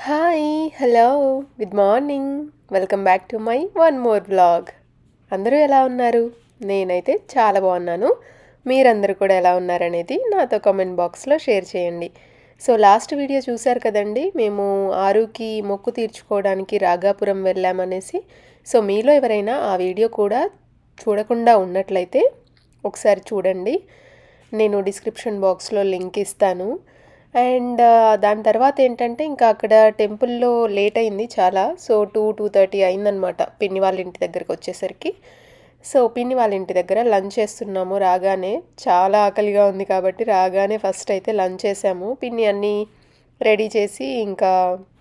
Hi hello good morning welcome back to my one more vlog అందరూ ఎలా ఉన్నారు నేనైతే చాలా బాగున్నాను మీరందరూ కూడా ఎలా ఉన్నారనేది నాతో కామెంట్ బాక్స్లో షేర్ చేయండి సో లాస్ట్ వీడియో చూశారు కదండి మేము ఆరుకి మొక్కు తీర్చుకోవడానికి రాగాపురం వెళ్ళామనేసి సో మీలో ఎవరైనా ఆ వీడియో కూడా చూడకుండా ఉన్నట్లయితే ఒకసారి చూడండి నేను డిస్క్రిప్షన్ బాక్స్లో లింక్ ఇస్తాను అండ్ దాని తర్వాత ఏంటంటే ఇంకా అక్కడ టెంపుల్లో లేట్ అయింది చాలా సో టూ టూ థర్టీ అయిందనమాట పిన్ని వాళ్ళ ఇంటి దగ్గరికి వచ్చేసరికి సో పిన్ని వాళ్ళ ఇంటి దగ్గర లంచ్ చేస్తున్నాము రాగానే చాలా ఆకలిగా ఉంది కాబట్టి రాగానే ఫస్ట్ అయితే లంచ్ చేసాము పిన్ని అన్నీ రెడీ చేసి ఇంకా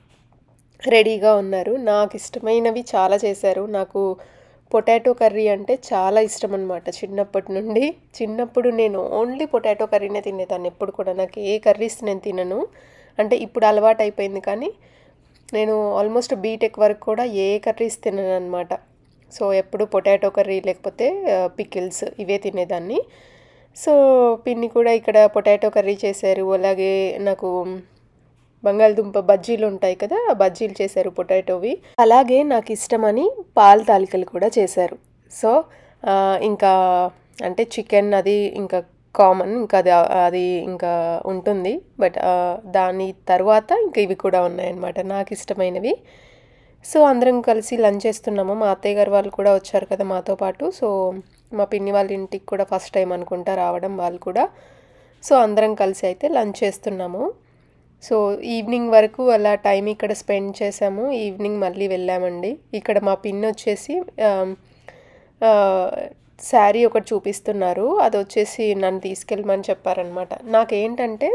రెడీగా ఉన్నారు నాకు ఇష్టమైనవి చాలా చేశారు నాకు పొటాటో కర్రీ అంటే చాలా ఇష్టం అనమాట చిన్నప్పటి నుండి చిన్నప్పుడు నేను ఓన్లీ పొటాటో కర్రీనే తినేదాన్ని ఎప్పుడు కూడా నాకు ఏ కర్రీస్ నేను తినను అంటే ఇప్పుడు అలవాటు అయిపోయింది కానీ నేను ఆల్మోస్ట్ బీటెక్ వరకు కూడా ఏ కర్రీస్ తినను అనమాట సో ఎప్పుడు పొటాటో కర్రీ లేకపోతే పికిల్స్ ఇవే తినేదాన్ని సో పిన్ని కూడా ఇక్కడ పొటాటో కర్రీ చేశారు అలాగే నాకు బంగాళదుంప బజ్జీలు ఉంటాయి కదా ఆ బజ్జీలు చేశారు పొటాటోవి అలాగే నాకు ఇష్టమని పాల తాలికలు కూడా చేశారు సో ఆ, ఇంకా అంటే చికెన్ అది ఇంకా కామన్ ఇంకా అది అది ఇంకా ఉంటుంది బట్ ఆ, దాని తర్వాత ఇంకా ఇవి కూడా ఉన్నాయన్నమాట నాకు ఇష్టమైనవి సో అందరం కలిసి లంచ్ చేస్తున్నాము మా అత్తయ్య గారు వాళ్ళు కూడా వచ్చారు కదా మాతో పాటు సో మా పిన్ని వాళ్ళ ఇంటికి కూడా ఫస్ట్ టైం అనుకుంటా రావడం వాళ్ళు కూడా సో అందరం కలిసి అయితే లంచ్ చేస్తున్నాము సో ఈవినింగ్ వరకు అలా టైం ఇక్కడ స్పెండ్ చేసాము ఈవినింగ్ మళ్ళీ వెళ్ళామండి ఇక్కడ మా పిన్ వచ్చేసి ఆమ్, ఆ, శారీ ఒకటి చూపిస్తున్నారు అది వచ్చేసి నన్ను తీసుకెళ్ళమని చెప్పారనమాట నాకేంటంటే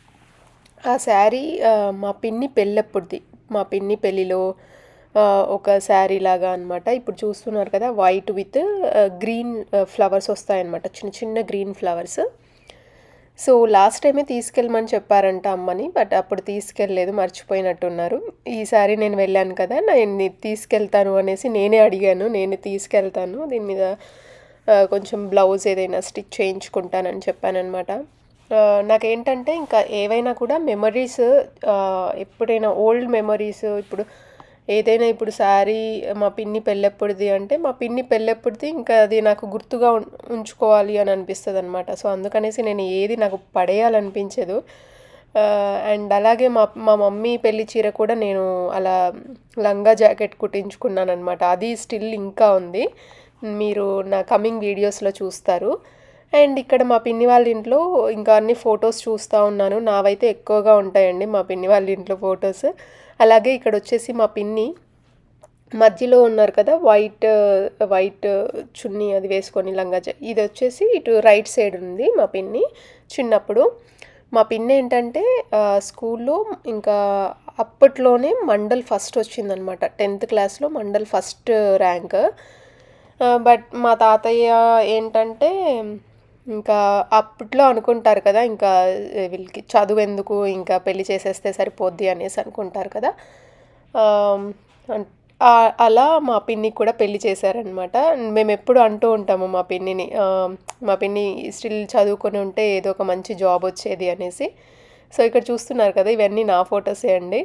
ఆ శారీ ఆ, మా పిన్ని పెళ్ళప్పుడుది మా పిన్ని పెళ్ళిలో ఆ, ఒక శారీ లాగా అనమాట ఇప్పుడు చూస్తున్నారు కదా వైట్ విత్ గ్రీన్ ఫ్లవర్స్ వస్తాయన్నమాట చిన్న చిన్న గ్రీన్ ఫ్లవర్స్ సో లాస్ట్ టైమే తీసుకెళ్ళమని చెప్పారంట అమ్మని బట్ అప్పుడు తీసుకెళ్ళలేదు మర్చిపోయినట్టున్నారు ఈసారి నేను వెళ్ళాను కదా నేను తీసుకెళ్తాను అనేసి నేనే అడిగాను నేను తీసుకెళ్తాను దీని మీద ఆ, కొంచెం బ్లౌజ్ ఏదైనా స్టిచ్ చేయించుకుంటానని చెప్పానమాట నాకేంటంటే ఇంకా ఏవైనా కూడా మెమరీస్ ఎప్పుడైనా ఓల్డ్ మెమరీస్ ఇప్పుడు ఏదైనా ఇప్పుడు శారీ మా పిన్ని పెళ్ళెప్పుడుది అంటే మా పిన్ని పెళ్ళెప్పుడుది ఇంకా అది నాకు గుర్తుగా ఉం- ఉంచుకోవాలి అని అనిపిస్తుంది అనమాట సో అందుకనేసి నేను ఏది నాకు పడేయాలనిపించదు అండ్ అలాగే మా మా మమ్మీ పెళ్లి చీర కూడా నేను అలా లంగా జాకెట్ కుట్టించుకున్నాను అనమాట అది స్టిల్ ఇంకా ఉంది మీరు నా కమింగ్ వీడియోస్లో చూస్తారు అండ్ ఇక్కడ మా పిన్ని వాళ్ళ ఇంట్లో ఇంకా అన్ని ఫొటోస్ చూస్తూ ఉన్నాను నావైతే ఎక్కువగా ఉంటాయండి మా పిన్ని వాళ్ళ ఇంట్లో ఫొటోస్ అలాగే ఇక్కడ వచ్చేసి మా పిన్ని మధ్యలో ఉన్నారు కదా వైట్ వైట్ చున్నీ అది వేసుకొని లంగా జా- ఇది వచ్చేసి ఇటు రైట్ సైడ్ ఉంది మా పిన్ని చిన్నప్పుడు మా పిన్ని ఏంటంటే ఆ, స్కూల్లో ఇంకా అప్పట్లోనే మండల్ ఫస్ట్ వచ్చిందనమాట టెన్త్ క్లాస్లో మండల్ ఫస్ట్ ర్యాంక్ ఆ, బట్ మా తాతయ్య ఏంటంటే ఇంకా అప్పట్లో అనుకుంటారు కదా ఇంకా వీళ్ళకి చదువు ఎందుకు ఇంకా పెళ్లి చేసేస్తే సరిపోద్ది అనేసి అనుకుంటారు కదా ఆమ్, అన్- ఆ- అలా మా పిన్నికి కూడా పెళ్లి చేశారనమాట మేము ఎప్పుడు అంటూ ఉంటాము మా పిన్నిని ఆమ్, మా పిన్ని స్టిల్ చదువుకొని ఉంటే ఏదో ఒక మంచి జాబ్ వచ్చేది అనేసి సో ఇక్కడ చూస్తున్నారు కదా ఇవన్నీ నా ఫొటోసే అండి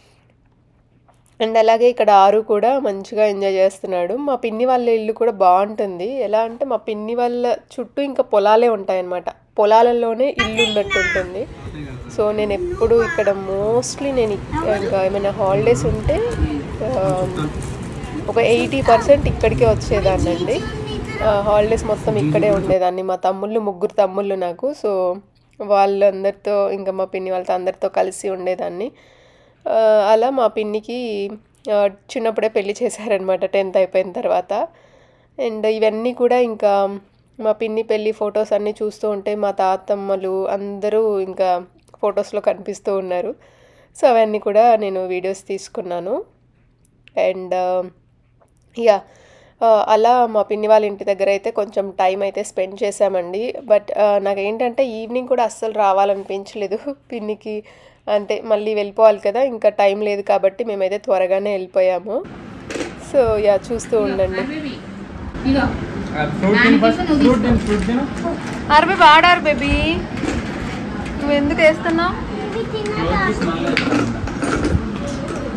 అండ్ అలాగే ఇక్కడ ఆరు కూడా మంచిగా ఎంజాయ్ చేస్తున్నాడు మా పిన్ని వాళ్ళ ఇల్లు కూడా బాగుంటుంది ఎలా అంటే మా పిన్ని వాళ్ళ చుట్టూ ఇంకా పొలాలే ఉంటాయన్నమాట పొలాలలోనే ఇల్లు ఉన్నట్టు ఉంటుంది సో నేను ఎప్పుడు ఇక్కడ మోస్ట్లీ నేను ఇక్- ఇంకా ఏమైనా హాలిడేస్ ఉంటే ఆ, ఒక ఎయిటీ పర్సెంట్ ఇక్కడికే వచ్చేదాన్నండి హాలిడేస్ మొత్తం ఇక్కడే ఉండేదాన్ని మా తమ్ముళ్ళు ముగ్గురు తమ్ముళ్ళు నాకు సో వాళ్ళందరితో ఇంకా మా పిన్ని వాళ్ళతో అందరితో కలిసి ఉండేదాన్ని ఆ, అలా మా పిన్నికి ఆ, చిన్నప్పుడే పెళ్లి చేశారనమాట టెన్త్ అయిపోయిన తర్వాత అండ్ ఇవన్నీ కూడా ఇంకా మా పిన్ని పెళ్ళి ఫొటోస్ అన్నీ చూస్తూ ఉంటే మా తాతమ్మలు అందరూ ఇంకా ఫొటోస్లో కనిపిస్తూ ఉన్నారు సో అవన్నీ కూడా నేను వీడియోస్ తీసుకున్నాను అండ్ యా అలా మా పిన్ని వాళ్ళ ఇంటి దగ్గర అయితే కొంచెం టైం అయితే స్పెండ్ చేశామండి బట్ నాకు ఏంటంటే ఈవినింగ్ కూడా అస్సలు రావాలనిపించలేదు పిన్నికి అంటే మళ్ళీ వెళ్ళిపోవాలి కదా ఇంకా టైం లేదు కాబట్టి మేమైతే త్వరగానే వెళ్ళిపోయాము సో యా చూస్తూ ఉండండి ఇగో ఫ్రూట్ తిను ఫస్ట్ ఫ్రూట్ తిను ఫ్రూట్ తిను అరబి వాడారు బేబీ నువ్వు ఎందుకు వేస్తున్నావు ఫ్రూట్ స్మెల్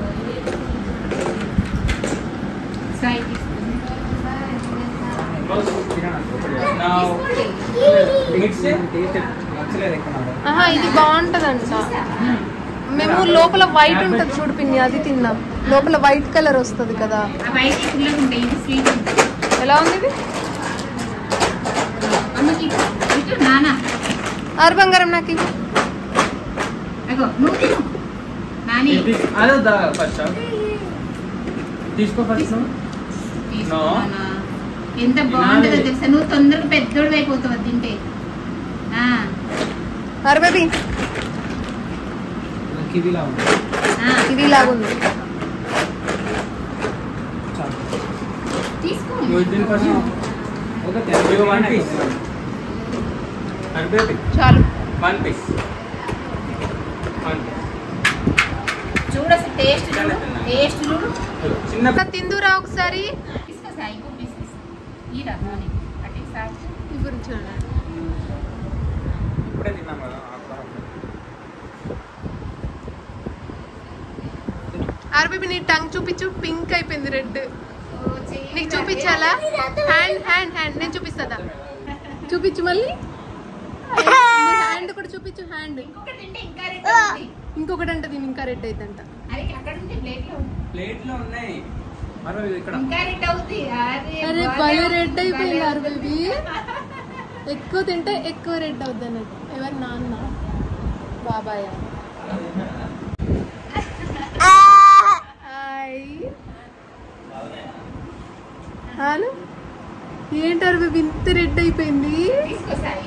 మిక్స్ నచ్చలేదు ఇక్కడ నాకు. ఆహా ఇది బాగుంటదంట మేము లోపల వైట్ ఉంటుంది చూడు పిన్ని అది తిన్నాం లోపల వైట్ కలర్ వస్తుంది కదా ఆ బయట పుల్లగా ఉంటాయి ఇది స్వీట్ ఉంటుంది ఎలా ఉంది ఇది అమ్మకి ఇటు నానా ఆరు బంగారం నాకు ఇవ్వు. అగో నువ్వు తిను నాని ఇది అదే దా ఫస్ట్ తీసుకో ఫస్ట్ నువ్వు తీసుకో నానా. ఎంత బాగుంటుందో తెలుసా నువ్వు తొందరగా పెద్దోడు అయిపోతావు అది తింటే ఆ, ఆరు బేబీ కివిలా ఉంది ఆ, ఇది ఇలాగుంది చాలు తీసుకో నువ్వు దీని ఫస్ట్ ఒక తెలుగు వన్ పీస్ అంటే చాలు వన్ పీస్ వన్ చూడు అసలు టేస్ట్ చూడు టేస్ట్ చూడు చిన్న తిందురా ఒకసారి తీసుకో సాయి ఇంకో పీస్ తీసుకో ఈరా నాని అటే సాయి ఇప్పుడు చూడండి ఇప్పుడే తిన్నాం కదా ఆకుకూర. ఆరు బేబీ నీ టంగ్ చూపించు పింక్ అయిపోయింది రెడ్ ఓ, చెయ్యి నీకు చూపించాలా హ్యాండ్ హ్యాండ్ హ్యాండ్ నేను చూపిస్తుందా చూపించు మళ్ళీ హ్యాండ్ కూడా చూపించు హ్యాండ్ ఇంకొకటి తింటే ఇంకా రెడ్ అవుతుంది. ఇంకొకటి అంటే దీని ఇంకా రెడ్ అవుతుందంట అరే అక్కడ ఉంది ప్లేట్ లో ప్లేట్లో ఉన్నాయి మరో ఇది ఇక్కడ ఇంకా రెడ్ అవుతుంది అరే అరే బాగా భలే రెడ్ అయిపోయింది భలే ఆరు అవుతుంది. బేబీ ఎక్కువ తింటే ఎక్కువ రెడ్ అవుద్ది అన్నట్టు ఎవరు నాన్న బాబాయ్ హాయ్ హలో ఏంటారు బేబీ ఇంత రెడ్ అయిపోయింది తీసుకో సాయి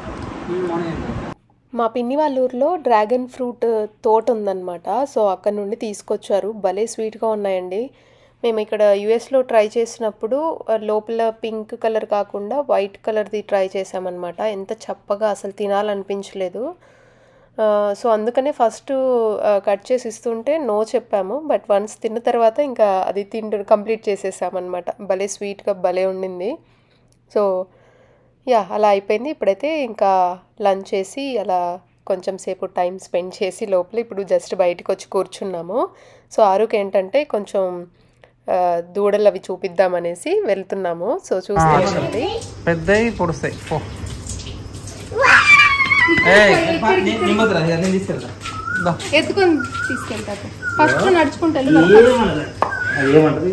మా పిన్ని వాళ్ళ ఊర్లో డ్రాగన్ ఫ్రూట్ తోట ఉందన్నమాట సో అక్కడ నుండి తీసుకొచ్చారు భలే స్వీట్గా ఉన్నాయండి మేము ఇక్కడ యుఎస్లో ట్రై చేసినప్పుడు ఆ, లోపల పింక్ కలర్ కాకుండా వైట్ కలర్ది ట్రై చేసామన్నమాట ఎంత చప్పగా అసలు తినాలనిపించలేదు ఆ, సో అందుకనే ఫస్ట్ ఆ, కట్ చేసి ఇస్తుంటే నో చెప్పాము బట్ వన్స్ తిన్న తర్వాత ఇంకా అది తింటు కంప్లీట్ చేసేసామన్నమాట భలే స్వీట్గా భలే ఉండింది సో యా అలా అయిపోయింది ఇప్పుడైతే ఇంకా లంచ్ చేసి అలా కొంచెం సేపు టైం స్పెండ్ చేసి లోపల ఇప్పుడు జస్ట్ బయటకు వచ్చి కూర్చున్నాము సో ఆరుకు ఏంటంటే కొంచెం ఆ, దూడలు అవి చూపిద్దామనేసి వెళ్తున్నాము సో చూస్తామండి పెద్దవి పొడుస్తాయి పో ఎత్తుకొని తీసుకెళ్తారు ఫస్ట్ నడుచుకుంటాను ఏమంటది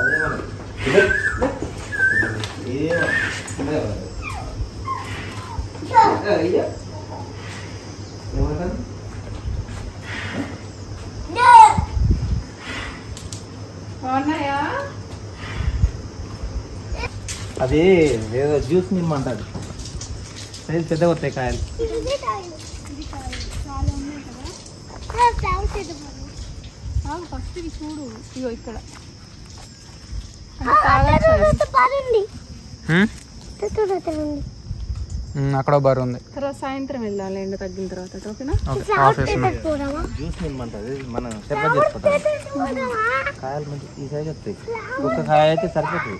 ఏమంటారు బాగున్నాయా అది ఏదో జ్యూస్ నిమ్మంటది సైజ్ పెద్దగా వస్తాయి కాయలు ఫస్ట్ ఇది చూడు ఇగో ఇక్కడ అక్కడ బరు ఉంది తర్వాత సాయంత్రం వెళ్ళాలి ఎండ తగ్గిన తర్వాత ఓకేనా ఓకే ఆఫీస్ జ్యూస్ నిమ్మంటది మనం షర్బత్ చేసుకుంటాం కాయలు మంచి ఈ సైజ్ వస్తాయి ఒక్క కాయ అయితే సరిపోతుంది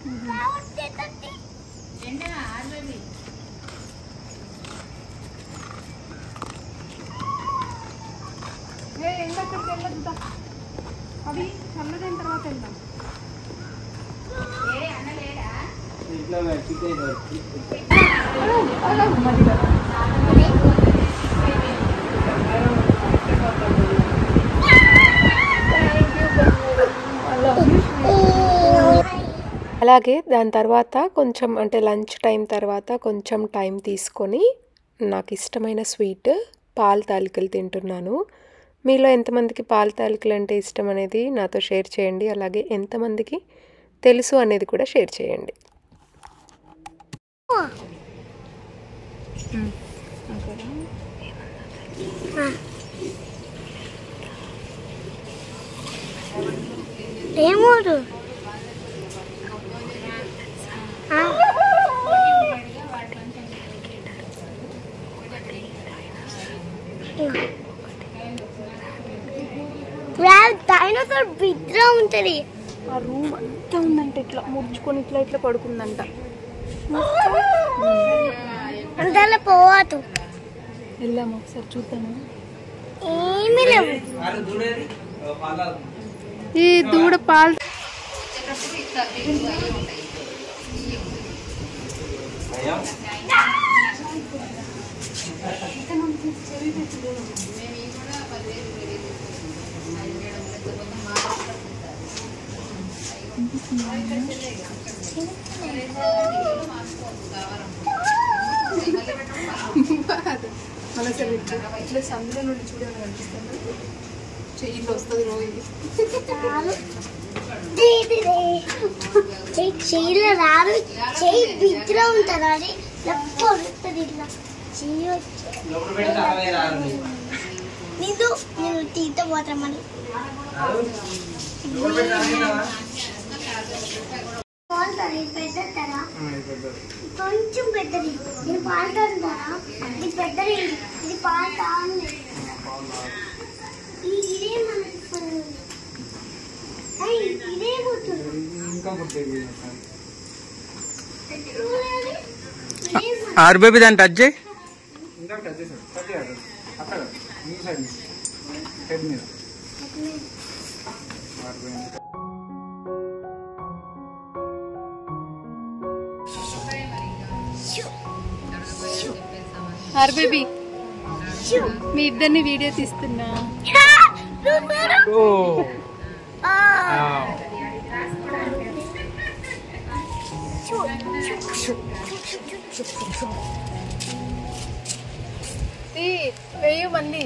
ఎండ అక్కడికి వెళ్ళొద్దా అవి చల్లదైన తర్వాత వెళ్దాం అలాగే దాని తర్వాత కొంచెం అంటే లంచ్ టైం తర్వాత కొంచెం టైం తీసుకొని నాకు ఇష్టమైన స్వీట్ పాల తాలికలు తింటున్నాను మీలో ఎంతమందికి పాల తాలికలు అంటే ఇష్టం అనేది నాతో షేర్ చేయండి అలాగే ఎంతమందికి తెలుసు అనేది కూడా షేర్ చేయండి ఏమోరు డైనోసార్ విగ్రహం ఉంటది ఆ రూమ్ అంతా ఉందంట ఇట్లా ముడుచుకొని ఇట్లా ఇట్లా పడుకుందంట అందులో పోవద్దు వెళ్ళాము ఒకసారి చూద్దాము ఏమీ లేవు ఈ దూడ పాలు ఇట్లా సందులో నుండి చూడాలని కనిపిస్తుంది చెయ్యి వస్తుంది రోజు చాలు చెయ్యిలో రాదు చెయ్యి బిగ్గా ఉంటుంది అది లెక్క వస్తుంది ఇట్లా చెయ్యి వచ్చి నీదు నేను తీత పోతామని పాలుతారు పెద్దతారా కొంచెం పెద్దది ఇది పాలుతారా ఇది పెద్దది ఇది పాలుతా ఉంది ఈ- ఇదే మన అయ్, ఇదే కూతురు ఇంకా గుర్తు ఇదే మన- ఆరు బేబీ దాన్ని టచ్ చేయి ఇందాక టచ్ చేశాడు టచ్ చేయాలి అక్కడ ఈ సైడ్ హెడ్ మీద ఆరు బేబీ. ఆర్ బేబీ మీ ఇద్దరిని వీడియో తీస్తున్నా హా! చూసారు? ఓ ఆ, ఆ. చూ, చూ, చూ, చూ, చూ, చూ. వేయు మళ్ళీ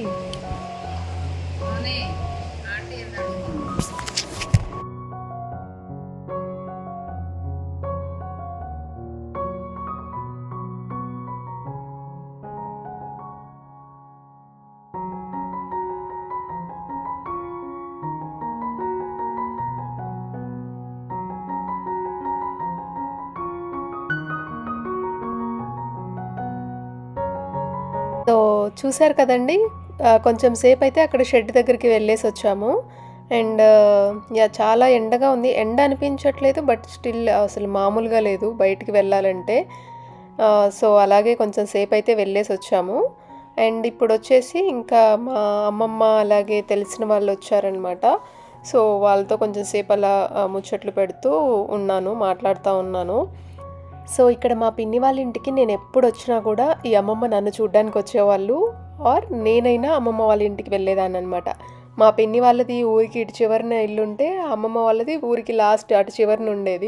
సో చూశారు కదండి ఆ, కొంచెం సేపు అయితే అక్కడ షెడ్ దగ్గరికి వెళ్ళేసి వచ్చాము అండ్ యా చాలా ఎండగా ఉంది ఎండ అనిపించట్లేదు బట్ స్టిల్ అసలు మామూలుగా లేదు బయటికి వెళ్ళాలంటే ఆ, సో అలాగే కొంచెం సేపు అయితే వెళ్ళేసి వచ్చాము అండ్ ఇప్పుడు వచ్చేసి ఇంకా మా అమ్మమ్మ అలాగే తెలిసిన వాళ్ళు వచ్చారనమాట సో వాళ్ళతో కొంచెం సేపు అలా ఆ, ముచ్చట్లు పెడుతూ ఉన్నాను మాట్లాడుతూ ఉన్నాను సో ఇక్కడ మా పిన్ని వాళ్ళ ఇంటికి నేను ఎప్పుడు వచ్చినా కూడా ఈ అమ్మమ్మ నన్ను చూడ్డానికి వచ్చేవాళ్ళు ఆర్ నేనైనా అమ్మమ్మ వాళ్ళ ఇంటికి వెళ్ళేదాన్ని అనమాట మా పిన్ని వాళ్ళది ఊరికి ఇటు చివరిన ఇల్లు ఉంటే అమ్మమ్మ వాళ్ళది ఊరికి లాస్ట్ అటు చివరిన ఉండేది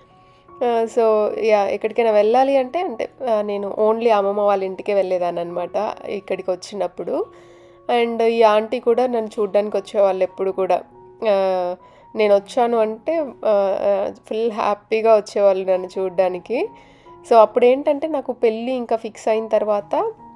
ఆ, సో యా ఎక్కడికైనా వెళ్ళాలి అంటే అంటే ఆ, నేను ఓన్లీ అమ్మమ్మ వాళ్ళ ఇంటికే వెళ్ళేదాన్ని అనమాట ఇక్కడికి వచ్చినప్పుడు అండ్ ఈ ఆంటీ కూడా నన్ను చూడ్డానికి వచ్చేవాళ్ళు ఎప్పుడు కూడా ఆ, నేను వచ్చాను అంటే ఫుల్ హ్యాపీగా వచ్చేవాళ్ళు నన్ను చూడడానికి సో అప్పుడు ఏంటంటే నాకు పెళ్ళి ఇంకా ఫిక్స్ అయిన తర్వాత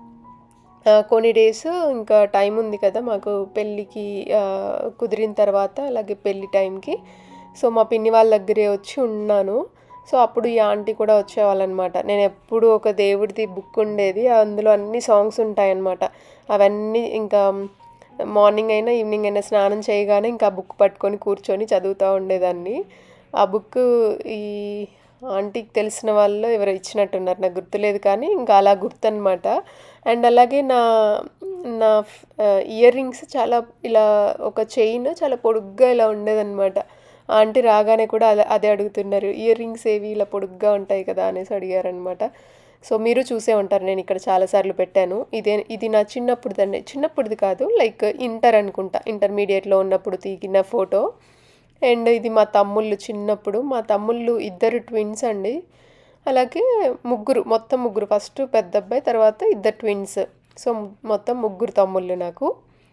ఆ, కొన్ని డేస్ ఇంకా టైం ఉంది కదా మాకు పెళ్ళికి ఆ, కుదిరిన తర్వాత అలాగే పెళ్ళి టైంకి సో మా పిన్ని వాళ్ళ దగ్గరే వచ్చి ఉన్నాను సో అప్పుడు ఈ ఆంటీ కూడా వచ్చేవాళ్ళనమాట నేను ఎప్పుడు ఒక దేవుడిది బుక్ ఉండేది అందులో అన్ని సాంగ్స్ ఉంటాయన్నమాట అవన్నీ ఇంకా మార్నింగ్ అయినా ఈవినింగ్ అయినా స్నానం చేయగానే ఇంకా బుక్ పట్టుకొని కూర్చొని చదువుతూ ఉండేదాన్ని ఆ బుక్ ఈ ఆంటీకి తెలిసిన వాళ్ళు ఎవరో ఇచ్చినట్టున్నారు నాకు గుర్తులేదు కానీ ఇంకా అలా గుర్తనమాట అండ్ అలాగే నా నా ఇయర్ రింగ్స్ చాలా ఇలా ఒక చైన్ చాలా పొడుగ్గా ఇలా ఉండేదన్నమాట ఆంటీ రాగానే కూడా అదే అదే అడుగుతున్నారు ఇయర్ రింగ్స్ ఏవి ఇలా పొడుగ్గా ఉంటాయి కదా అనేసి అడిగారనమాట సో మీరు చూసే ఉంటారు నేను ఇక్కడ చాలాసార్లు పెట్టాను ఇదే ఇది నా చిన్నప్పుడు దండి చిన్నప్పుడుది కాదు లైక్ ఇంటర్ అనుకుంటా ఇంటర్మీడియట్లో ఉన్నప్పుడు తీగిన ఫోటో అండ్ ఇది మా తమ్ముళ్ళు చిన్నప్పుడు మా తమ్ముళ్ళు ఇద్దరు ట్విన్స్ అండి అలాగే ముగ్గురు మొత్తం ముగ్గురు ఫస్ట్ పెద్ద అబ్బాయి తర్వాత ఇద్దరు ట్విన్స్ సో మొత్తం ముగ్గురు తమ్ముళ్ళు నాకు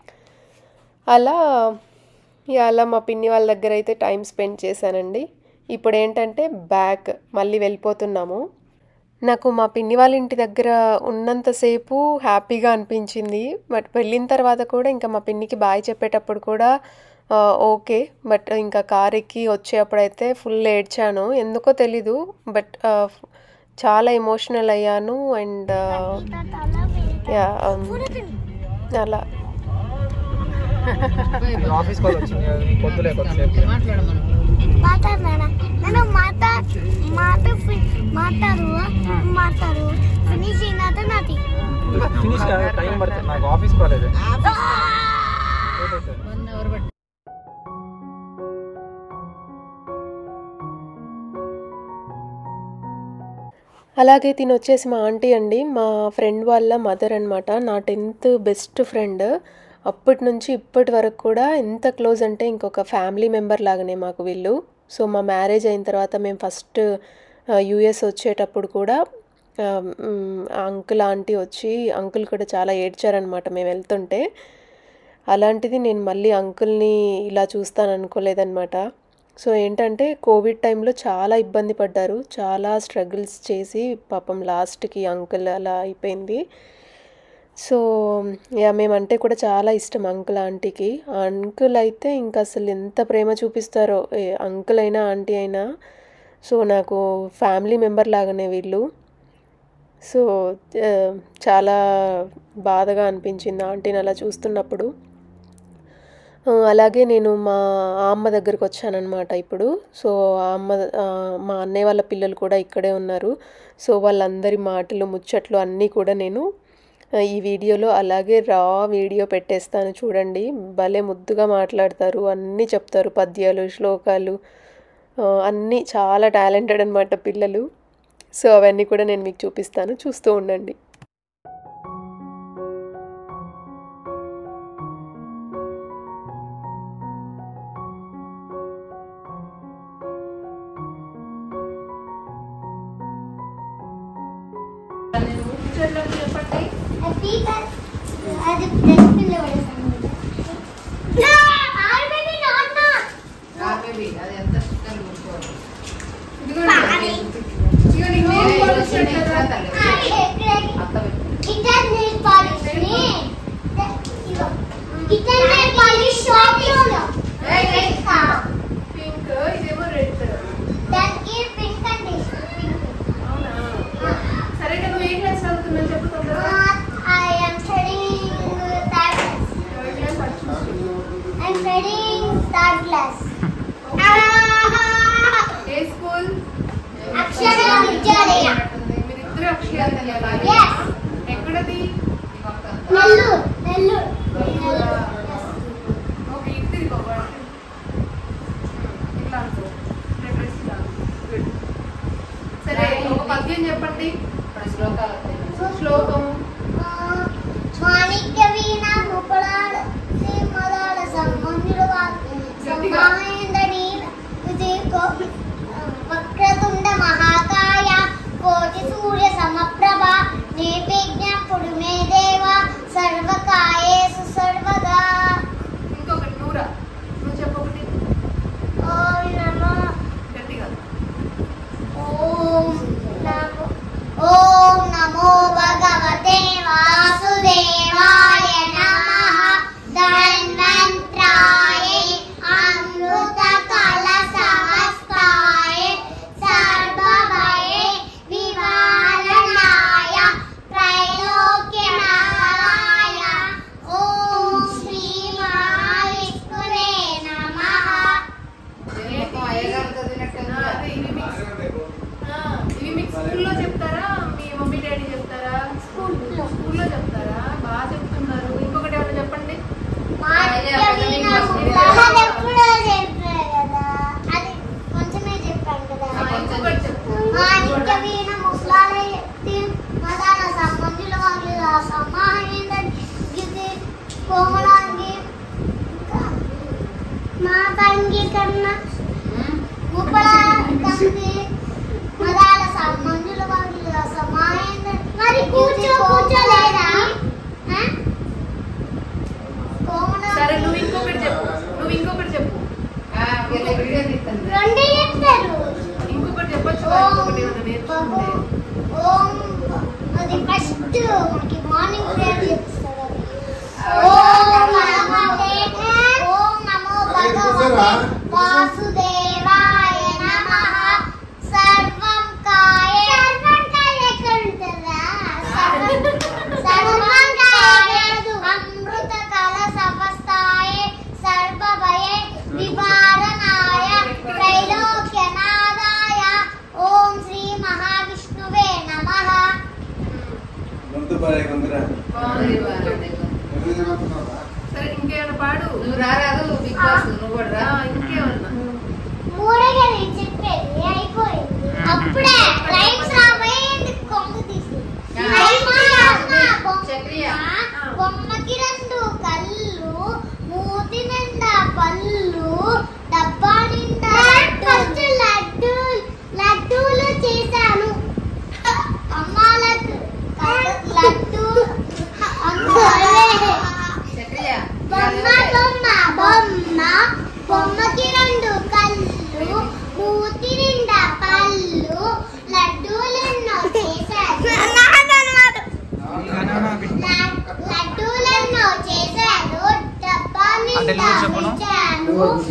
అలా ఇక అలా మా పిన్ని వాళ్ళ దగ్గర అయితే టైం స్పెండ్ చేశానండి ఇప్పుడు ఏంటంటే బ్యాక్ మళ్ళీ వెళ్ళిపోతున్నాము నాకు మా పిన్ని వాళ్ళ ఇంటి దగ్గర ఉన్నంతసేపు హ్యాపీగా అనిపించింది బట్ వెళ్ళిన తర్వాత కూడా ఇంకా మా పిన్నికి బాయ్ చెప్పేటప్పుడు కూడా ఆ, ఓకే బట్ ఇంకా కార్ ఎక్కి వచ్చేటప్పుడైతే ఫుల్ ఏడ్చాను ఎందుకో తెలీదు బట్ ఆ, చాలా ఎమోషనల్ అయ్యాను అండ్ యా అలా ఆఫీస్ కాల్ వచ్చింది అది నీకు పొద్దులే కొద్దిసేపు ಮಾತಾಡ್ತಾನ ನಾನು ಮಾತಾ ಮಾತು ಮಾತಾಡು ಮಾತಾಡು ಫಿನಿಶಿಂಗ್ ಆತ ನಾತಿ ఫినిష్ టైం పడుతుంది నాకు ఆఫీస్ కాల్ ఇది అలాగే తిని వచ్చేసి మా ఆంటీ అండి మా ఫ్రెండ్ వాళ్ళ మదర్ అనమాట నా టెన్త్ బెస్ట్ ఫ్రెండ్ అప్పటి నుంచి ఇప్పటి వరకు కూడా ఎంత క్లోజ్ అంటే ఇంకొక ఫ్యామిలీ మెంబర్ లాగానే మాకు వీళ్ళు సో మా మ్యారేజ్ అయిన తర్వాత మేము ఫస్ట్ యూఎస్ వచ్చేటప్పుడు కూడా అంకుల్ ఆంటీ వచ్చి అంకుల్ కూడా చాలా ఏడ్చారనమాట మేము వెళ్తుంటే అలాంటిది నేను మళ్ళీ అంకుల్ని ఇలా చూస్తాను అనుకోలేదన్నమాట సో ఏంటంటే కోవిడ్ టైంలో చాలా ఇబ్బంది పడ్డారు చాలా స్ట్రగుల్స్ చేసి పాపం లాస్ట్కి అంకుల్ అలా అయిపోయింది సో యా మేమంటే కూడా చాలా ఇష్టం అంకుల్ ఆంటీకి అంకుల్ అయితే ఇంకా అసలు ఎంత ప్రేమ చూపిస్తారో ఏ అంకుల్ అయినా ఆంటీ అయినా సో నాకు ఫ్యామిలీ మెంబర్ లాగానే వీళ్ళు సో ఆ, చాలా బాధగా అనిపించింది ఆంటీని అలా చూస్తున్నప్పుడు ఆ, అలాగే నేను మా అమ్మ దగ్గరికి వచ్చానన్నమాట ఇప్పుడు సో ఆ అమ్మ ఆ, మా అన్నయ్య వాళ్ళ పిల్లలు కూడా ఇక్కడే ఉన్నారు సో వాళ్ళందరి మాటలు ముచ్చట్లు అన్నీ కూడా నేను ఆ, ఈ వీడియోలో అలాగే రా వీడియో పెట్టేస్తాను చూడండి భలే ముద్దుగా మాట్లాడతారు అన్నీ చెప్తారు పద్యాలు శ్లోకాలు ఆ, అన్నీ చాలా టాలెంటెడ్ అనమాట పిల్లలు సో అవన్నీ కూడా నేను మీకు చూపిస్తాను చూస్తూ ఉండండి హ్యాపీ అది డస్ట్బిన్ లో పడేసాను నా ఆల్రెడీ నాట్ అది ఎంత చిక్కలు ఊరుకోవాలి. పాని. ఇదిగో నీకు నేను కొలుస్తాను కదా తల్లి. అది ఎక్కడికి అత్త పెట్టు. కిచెన్ నెయిల్ పాలిష్ ని కిచెన్ నెయిల్ పాలిష్ షాప్ లో ఏయ్, ఏయ్. పింక్ ఇదేమో రెడ్ దానికి పింక్ అండి పింక్ అవునా సరే నువ్వు ఏ క్లాస్ చదువుతున్నావు చెప్పు తొందరగా I am studying third class I am studying third class ఏ స్కూల్ అక్షర విద్యాలయ మీరిద్దరు అక్షయ Yes. ఎక్కడది నెల్లూరు నెల్లూరు ఓకే ఇది తిరిగోవాలి ఇట్లా అనుకో డ్రెస్ ఇలా గుడ్ సరే ఒక పద్యం చెప్పండి ఇప్పుడు శ్లోకాలు వస్తాయి. శ్లోకం మాణిక్య వీణ ముపలాడ సింహలాడ సంబంధుడు సమాయందనీ ఇది వక్రతుండ మహాకాయ కోటి సూర్య సమప్రభ నిర్విజ్ఞపుడు మే దేవ సర్వకాయేసు సర్వదా ఇంకొకటి నూరా నువ్వు చెప్పొకటి ఓం నమో గట్టిగా ఓం నమో ఓం నమో భగవతే వాసుదేవాయ నమః ధన్వంత్రాయ అమృత కలశహస్తాయ సర్వభయ నివారణాయ త్రైలోక్యనారాయ ఓం శ్రీ మహావిష్ణువే నమః ఇదేమో అయ్యగారు చదివినట్టు ఆ, అదే ఇవి మిక్స్ ఆ, ఇవి మీకు స్కూల్లో చెప్తారా మీ మమ్మీ డాడీ చెప్తారా స్కూల్లో. స్కూల్లో చెప్తారా బాగా చెప్తున్నారు ఇంకొకటి ఏమైనా చెప్పండి మాణిక్య వీణ ముద్దాలు అది ఎప్పుడో చెప్పారు కదా అది కొంచెమే చెప్పాను కదా ఆ, ఇంకొకటి చెప్పు మాణిక్య వీణ ముసలాల ఎత్తి మదాన సంబంధుల వాళ్ళు ఆ సమాహేందని గిది కోమలాంగి ఇంకా మా తంగి కన్నా ముప్పల తంగి మదాల సంబంధుల వాళ్ళు ఆ సమాహేందని మరి కూర్చో కూర్చోలేదా ఆ? కోమలాంగి సరే నువ్వు ఇంకొకటి చెప్పు నువ్వు ఇంకొకటి చెప్పు ఆ, వీళ్ళ వీడియో తీస్తాను. రెండే చెప్తారు ఇంకొకటి చెప్పొచ్చు కదా, ఇంకొకటి ఏమైనా నేర్చుకుంటే ఓం అది ఫస్ట్ మనకి మార్నింగ్ ప్రేయర్ చేస్తారు ఓం నమస్తే ఓం నమో భగవతే వాసుదేవాయ నమః సర్వం కాయ సర్వం కాయ ఎక్కడ ఉంటుందా సర్వం కాయ అమృత కల సమస్తాయ సర్వభయ నివారణాయ త్రైలోక్యనాదాయ ఓం శ్రీ మహావిష్ణువే నమః గొంతు బాగా కొందరా బాగుంది, బాగుంది. సరే ఇంకేమైనా పాడు నువ్వు రారాదు బిగ్ బాస్ నువ్వు కూడా రా ఆ, ఇంకేమన్నా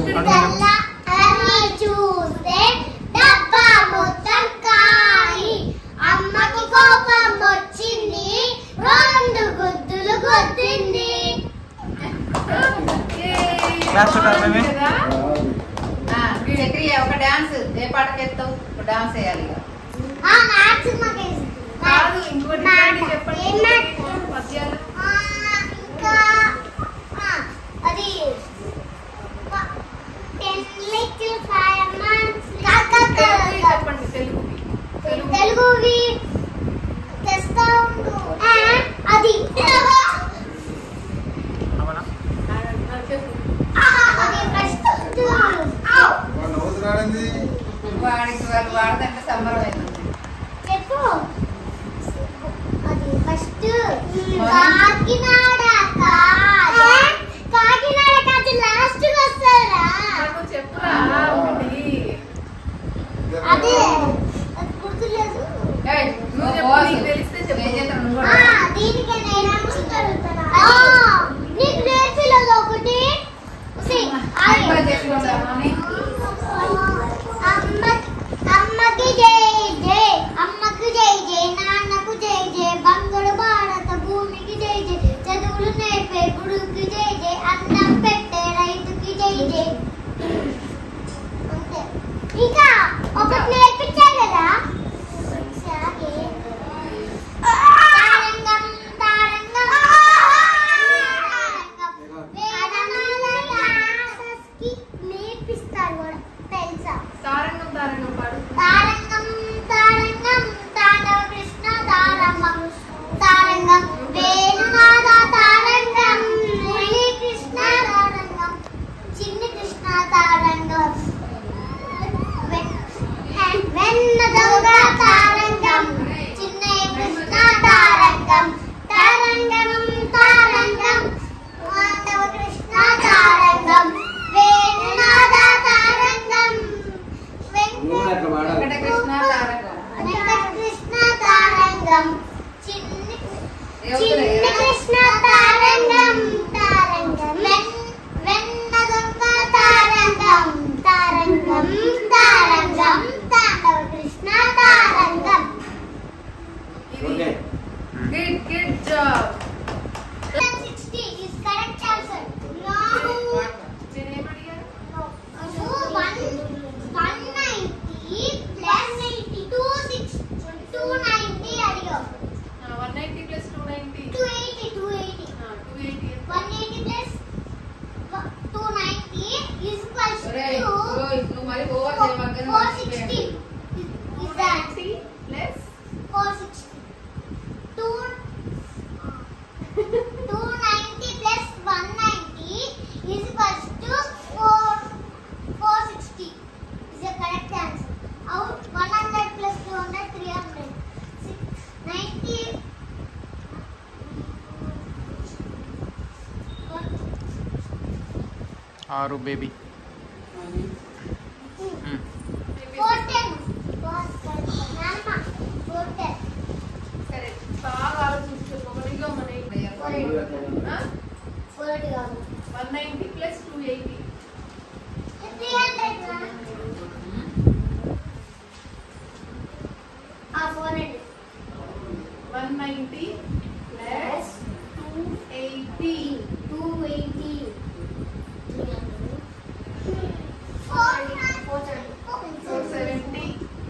తెల్ల అని చూస్తే డబ్బా మొత్తం కాయి అమ్మకి కోపం వచ్చింది రెండు గుద్దులు గుద్దింది Class చూడాలి మేమే? చక్రియ ఒక డాన్స్ ఏ పాటకి ఎత్తావు ఒక డాన్స్ వేయాలి ఇక. ఆ మ్యాథ్స్ మాకేసి కాదు ఇంకోటి మ్యాథ్స్. చెప్పండి ఏం మ్యాథ్స్? పద్యాలు ఆ, ఇంకా ఆ, అది టెన్ లిటిల్ ఫైవ్ మంత్స్ తెలుగువి చెప్పండి తెలుగువి తెలుగు తెలుగువి తెస్తా ఉండు ఆ, అది అవునా? చెప్పు అది ఫస్ట్ వాడికి వాళ్ళు వాడదంటే సంబరం అవుతుంది చెప్పు అది ఫస్ట్ కాకినాడ కాదు కాకినాడ కాదు లాస్ట్ వస్తారా నాకు చెప్పురా ఒకటి అదే అది గుర్తులేదు ఏయ్, నువ్వు చెప్పు, బాస్. నీకు తెలిస్తే చెప్పు. ఏం చేస్తావు నువ్వు ఆ, కూడా? దీనికే నేను ఆ, నీకు నేర్పిలేదు ఒకటి See, అమ్మ అది- చేసుకుందామా అని? అమ్మ అమ్మకి జై జై అమ్మకు జై జై నాన్నకు జై జై బంగారు భారత భూమికి జై జై చదువులు నేర్పే గురువుకి జై జై అన్నం పెట్టే రైతుకి జై జై అంతే. ఇంకా ఒకటి నేర్పించాను కదా ఒకసారి. తారంగం తారంగం తారంగం వేదనాలయాసస్కి నేర్పిస్తారు కూడా తెలుసా తారంగం తారంగం పాడు తారంగం తారంగం తాండవ కృష్ణ తారంగం తారంగం వేణునాద తారంగం మురళీ కృష్ణ తారంగం చిన్ని కృష్ణ తారంగం వె- వెన్న దొంగ తారంగం చిన్నయ్య కృష్ణ తారంగం తారంగం తారంగం తాండవ కృష్ణ తారంగం వేణునాద తారంగం వెంకట వెంకటకృష్ణ తారకం. కృష్ణ తారంగం చిన్ని ఎవరు? చిన్ని కృష్ణ తారంగం తారంగం వెన్- వెన్న దొంగ తారంగం తారంగం తారంగం తాండవ కృష్ణ తారంగం ఇది good good job 60 is correct answer. No. నేనేం అడిగాను So, one, 190 plus 2, 6, 290 అడిగావు. One ninety plus two ninety 280, 280. Two eighty 180 plus 290 is equals ఒరేయ్, to ఓయ్, నువ్వు మరి ఓవర్ చేయమాక, నువ్వు 460. మర్చిపోయావు. Is that plus 460? Two, 290 plus 190 is equals to 4, 460. Is the correct answer. Out 100 plus 200, 300. Six- 90 ఆరు బేబీ four ten. నాన్నమ్మ, four ten. సరే బాగా ఆలోచించి చెప్పగలిగా మన Four eighty. Four eighty కాదు. One ninety plus two eighty 300 నాన్న. ఆ, 400. One ninety plus two eighty 280. 470. Four seventy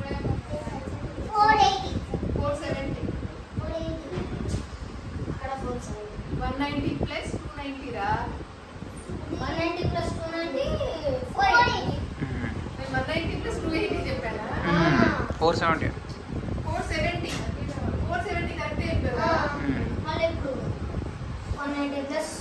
480. Four seventy 480. అక్కడ 470. One ninety plus two ninety రా 190 plus 290, 480. నేను one ninety plus two eighty చెప్పానా four seventy four seventy four seventy కరెక్టే చెప్పావా మళ్ళీ ఇప్పుడు 190 plus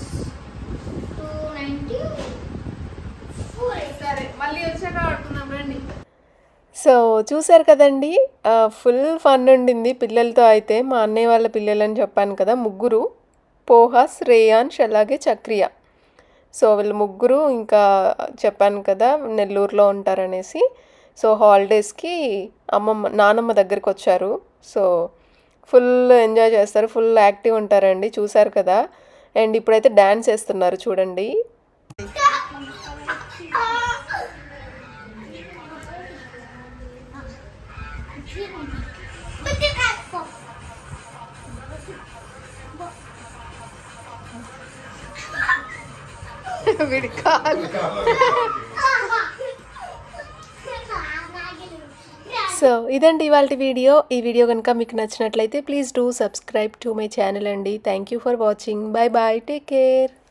290, 480. సరే మళ్ళీ వచ్చాక ఆడుకుందాం రండి సో చూసారు కదండి ఆ, ఫుల్ ఫన్ ఉండింది పిల్లలతో అయితే మా అన్నయ్య వాళ్ళ పిల్లలని చెప్పాను కదా ముగ్గురు పోహా శ్రేయాన్ష్ అలాగే చక్రియ సో వీళ్ళు ముగ్గురు ఇంకా చెప్పాను కదా నెల్లూరులో ఉంటారనేసి సో హాలిడేస్కి అమ్మమ్మ నానమ్మ దగ్గరికి వచ్చారు సో ఫుల్ ఎంజాయ్ చేస్తారు ఫుల్ యాక్టివ్ ఉంటారండి చూసారు కదా అండ్ ఇప్పుడైతే డ్యాన్స్ వేస్తున్నారు చూడండి Ah! వీడి కాలు సో ఇదండి ఇవాళ వీడియో ఈ వీడియో కనుక మీకు నచ్చినట్లయితే please do subscribe to my channel అండి thank you for watching bye bye take care